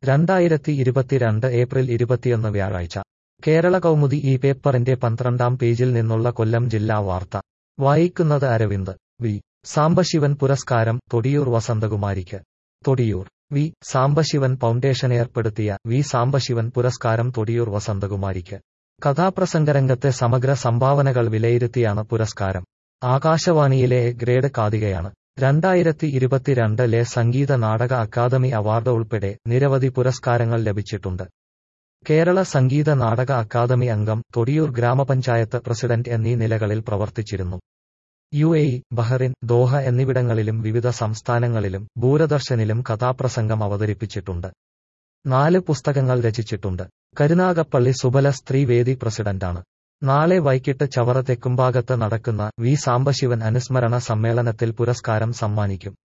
രണ്ടായിരത്തി ഇരുപത്തിരണ്ട് ഏപ്രിൽ ഇരുപത്തിയൊന്ന് വ്യാഴാഴ്ച കേരള കൗമുദി ഈ പേപ്പറിന്റെ പന്ത്രണ്ടാം പേജിൽ നിന്നുള്ള കൊല്ലം ജില്ലാ വാർത്ത വായിക്കുന്നത് അരവിന്ദ് വി സാംബശിവൻ പുരസ്കാരം തൊടിയൂർ വസന്തകുമാരിക്ക് തൊടിയൂർ വി സാംബശിവൻ ഫൗണ്ടേഷൻ ഏർപ്പെടുത്തിയ വി സാംബശിവൻ പുരസ്കാരം തൊടിയൂർ വസന്തകുമാരിക്ക് കഥാപ്രസംഗരംഗത്തെ സമഗ്ര സംഭാവനകൾ വിലയിരുത്തിയാണ് പുരസ്കാരം ആകാശവാണിയിലെ എ ഗ്രേഡ് കാതികയാണ് രണ്ടായിരത്തി ഇരുപത്തിരണ്ടിലെ സംഗീത നാടക അക്കാദമി അവാർഡ് ഉൾപ്പെടെ നിരവധി പുരസ്കാരങ്ങൾ ലഭിച്ചിട്ടുണ്ട് കേരള സംഗീത നാടക അക്കാദമി അംഗം തൊടിയൂർ ഗ്രാമപഞ്ചായത്ത് പ്രസിഡന്റ് എന്നീ നിലകളിൽ പ്രവർത്തിച്ചിരുന്നു യു എ ബഹറിൻ ദോഹ എന്നിവിടങ്ങളിലും വിവിധ സംസ്ഥാനങ്ങളിലും ദൂരദർശനിലും കഥാപ്രസംഗം അവതരിപ്പിച്ചിട്ടുണ്ട് നാല് പുസ്തകങ്ങൾ രചിച്ചിട്ടുണ്ട് കരുനാഗപ്പള്ളി സുബല സ്ത്രീവേദി പ്രസിഡന്റാണ് നാളെ വൈകിട്ട് ചവറ തെക്കുംഭാഗത്ത് നടക്കുന്ന വി സാംബശിവൻ അനുസ്മരണ സമ്മേളനത്തിൽ പുരസ്കാരം സമ്മാനിക്കും